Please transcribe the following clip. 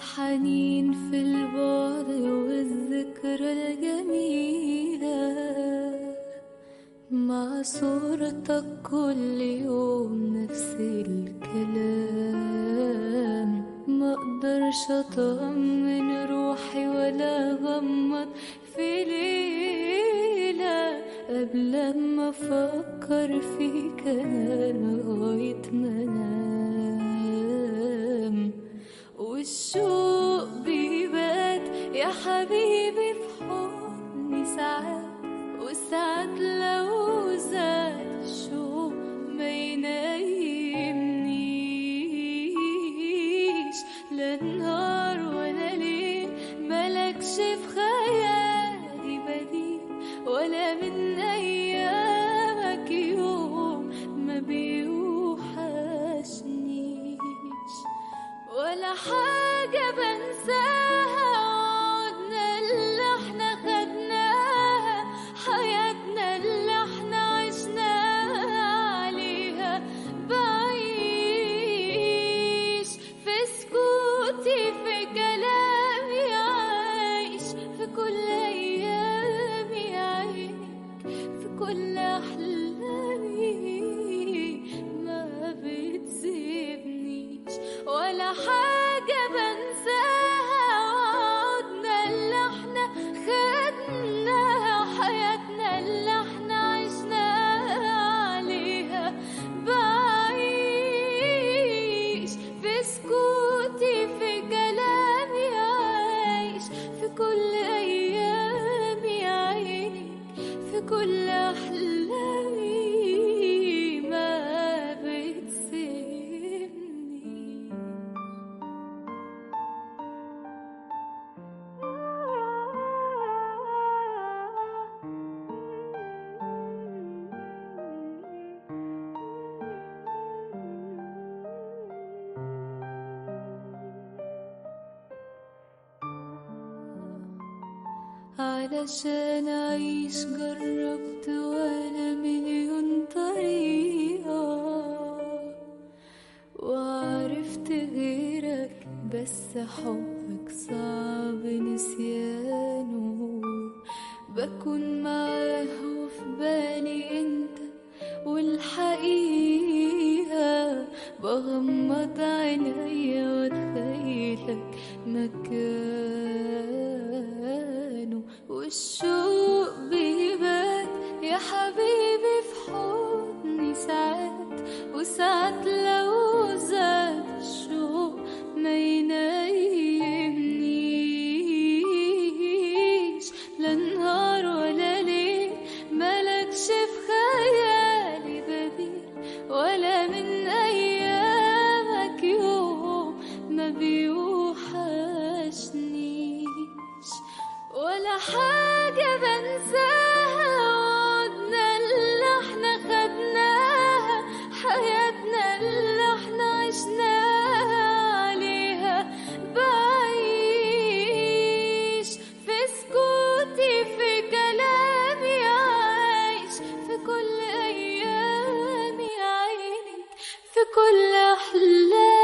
الحنين في البعد والذكرى الجميلة مع صورتك كل يوم نفس الكلام ما اقدرش اطمن روحي ولا اغمض في ليلة قبل ما افكر فيك انا لغاية ما انام والشوق بيبات يا حبيبي في حضني ساعات وساعات لو زاد الشوق ما ينيمنيش لا نهار ولا ليل ملكش في خيالي بديل ولا من ايامك يوم ما بيوحشنيش ولا حاجة بنساها عودنا اللي احنا خدناها حياتنا اللي احنا عشناها عليها بعيش في سكوتي في كلامي عايش في كل ايامي عينك في كل احلامي ما بتسيبنيش ولا حاجة بنساها عودنا اللي احنا خدناها حياتنا اللي احنا عشناها عليها بعيش في سكوتي في كلامي عايش في كل ايامي عينك في كل احلامي ما بتسيبني علشان أعيش جربت ولا مليون طريقة وعرفت غيرك بس حبك صعب نسيانه بكون معاه وفي بالي انت والحقيقة بغمض عينيا واتخيلك مكانه والشوق بيبات يا حبيبي في حضني ساعات وساعات لو زاد الشوق ما ينيمنيش لا نهار ولا ليل ملكش في خيالي بديل ولا من ايامك يوم ما بيوحشنيش ولا حاجة بنساها عودنا اللي احنا خدناها حياتنا اللي احنا عشناها عليها بعيش في سكوتي في كلامي عايش في كل ايامي عينك في كل احلامي